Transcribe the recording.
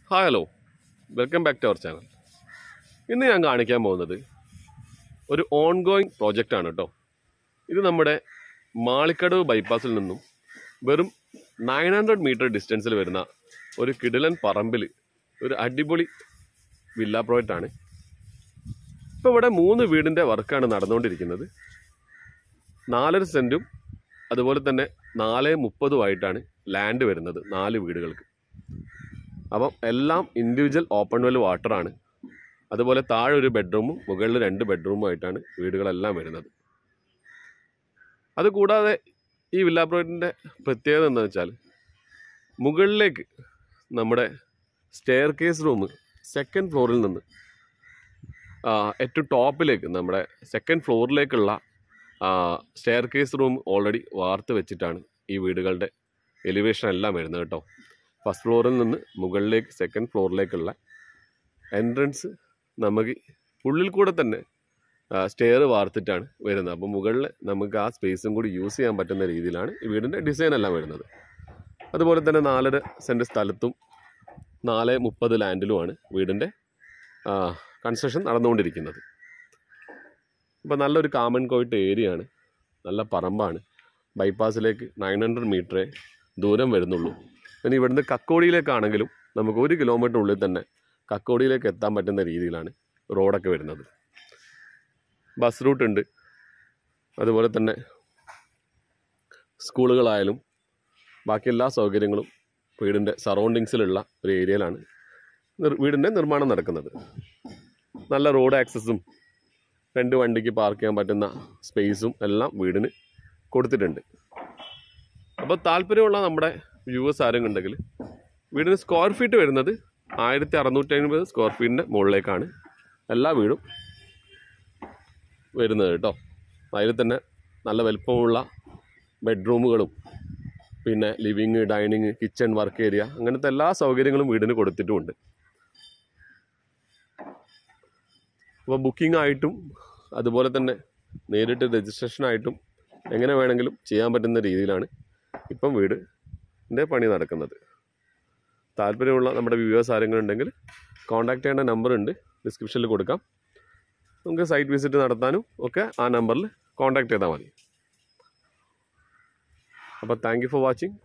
hi hello welcome back to our channel ഇന്ന് ഞാൻ കാണിക്കാൻ പോകുന്നത് ഒരു ഓൺ ഗോയിങ് പ്രോജക്റ്റാണ് കേട്ടോ ഇത് നമ്മുടെ മാളിക്കടവ് ബൈപ്പാസിൽ നിന്നും വെറും നയൻ ഹൺഡ്രഡ് മീറ്റർ ഡിസ്റ്റൻസിൽ വരുന്ന ഒരു കിടിലൻ പറമ്പിൽ ഒരു അടിപൊളി വില്ല പ്രോജക്റ്റാണ് ഇപ്പോൾ ഇവിടെ മൂന്ന് വീടിൻ്റെ വർക്കാണ് നടന്നുകൊണ്ടിരിക്കുന്നത് നാലര സെൻറ്റും അതുപോലെ തന്നെ നാല് മുപ്പതുമായിട്ടാണ് ലാൻഡ് വരുന്നത് നാല് വീടുകൾക്ക് അപ്പം എല്ലാം ഇൻഡിവിജ്വൽ ഓപ്പൺ വെൽ വാട്ടറാണ് അതുപോലെ താഴെ ഒരു ബെഡ്റൂമും മുകളിൽ രണ്ട് ബെഡ്റൂമുമായിട്ടാണ് വീടുകളെല്ലാം വരുന്നത് അതുകൂടാതെ ഈ വില്ല പ്രോജക്റ്റിൻ്റെ പ്രത്യേകത എന്താണെന്ന് വെച്ചാൽ മുകളിലേക്ക് നമ്മുടെ സ്റ്റെയർ കേസ് റൂം സെക്കൻഡ് ഫ്ലോറിൽ നിന്ന് ആ, ഏറ്റവും ടോപ്പിലേക്ക് നമ്മുടെ സെക്കൻഡ് ഫ്ലോറിലേക്കുള്ള സ്റ്റെയർ കേസ് റൂം ഓൾറെഡി വാർത്ത് വെച്ചിട്ടാണ് ഈ വീടുകളുടെ എലിവേഷൻ എല്ലാം വരുന്നത് കേട്ടോ ഫസ്റ്റ് ഫ്ലോറിൽ നിന്ന് മുകളിലേക്ക് സെക്കൻഡ് ഫ്ലോറിലേക്കുള്ള എൻട്രൻസ് നമുക്ക് ഉള്ളിൽ കൂടെ തന്നെ സ്റ്റെയർ വാർത്തിട്ടാണ് വരുന്നത് അപ്പോൾ മുകളിൽ നമുക്ക് ആ സ്പേസും കൂടി യൂസ് ചെയ്യാൻ പറ്റുന്ന രീതിയിലാണ് ഈ വീടിൻ്റെ ഡിസൈൻ എല്ലാം വരുന്നത് അതുപോലെ തന്നെ നാലര സെൻറ്റ് സ്ഥലത്തും നാല് മുപ്പത് ലാൻഡിലുമാണ് വീടിൻ്റെ കൺസ്ട്രക്ഷൻ നടന്നുകൊണ്ടിരിക്കുന്നത് ഇപ്പോൾ നല്ലൊരു കാമൺ കോയിട്ട് ഏരിയ ആണ് നല്ല പറമ്പാണ് ബൈപ്പാസിലേക്ക് നയൻ ഹൺഡ്രഡ് മീറ്ററേ ദൂരം വരുന്നുള്ളൂ ഇനി ഇവിടുന്ന് കക്കോടിയിലേക്കാണെങ്കിലും നമുക്ക് ഒരു കിലോമീറ്റർ ഉള്ളിൽ തന്നെ കക്കോടിയിലേക്ക് എത്താൻ പറ്റുന്ന രീതിയിലാണ് റോഡൊക്കെ വരുന്നത് ബസ് റൂട്ട് ഉണ്ട് അതുപോലെ തന്നെ സ്കൂളുകളായാലും ബാക്കി എല്ലാ സൗകര്യങ്ങളും വീടിൻ്റെ സറൗണ്ടിങ്സിലുള്ള ഒരു ഏരിയയിലാണ് നിർ- വീടിൻ്റെ നിർമ്മാണം നടക്കുന്നത് നല്ല റോഡ് ആക്സസും രണ്ട് വണ്ടിക്ക് പാർക്ക് ചെയ്യാൻ പറ്റുന്ന സ്പേസും എല്ലാം വീടിന് കൊടുത്തിട്ടുണ്ട് അപ്പോൾ താല്പര്യമുള്ള നമ്മുടെ വ്യൂവേഴ്സ് ആരെങ്കിലും ഉണ്ടെങ്കിൽ വീടിന് സ്ക്വയർ ഫീറ്റ് വരുന്നത് ആയിരത്തി അറുന്നൂറ്റി അൻപത് സ്ക്വയർ ഫീറ്റിൻ്റെ മുകളിലേക്കാണ് എല്ലാ വീടും വരുന്നത് കേട്ടോ അതിൽ തന്നെ നല്ല വലുപ്പമുള്ള ബെഡ്റൂമുകളും പിന്നെ living dining kitchen work area അങ്ങനത്തെ എല്ലാ സൗകര്യങ്ങളും വീടിന് കൊടുത്തിട്ടുമുണ്ട് അപ്പോൾ ബുക്കിംഗ് ആയിട്ടും അതുപോലെ തന്നെ നേരിട്ട് രജിസ്ട്രേഷൻ ആയിട്ടും എങ്ങനെ വേണമെങ്കിലും ചെയ്യാൻ പറ്റുന്ന രീതിയിലാണ് ഇപ്പം വീടിൻ്റെ പണി നടക്കുന്നത് താല്പര്യമുള്ള നമ്മുടെ വ്യൂവേഴ്സ് ആരെങ്കിലും ഉണ്ടെങ്കിൽ കോൺടാക്ട് ചെയ്യേണ്ട നമ്പർ ഉണ്ട് ഡിസ്ക്രിപ്ഷനിൽ കൊടുക്കാം നമുക്ക് സൈറ്റ് വിസിറ്റ് നടത്താനും ഒക്കെ ആ നമ്പറിൽ കോൺടാക്ട് ചെയ്താൽ മതി അപ്പോൾ താങ്ക് യു ഫോർ വാച്ചിങ്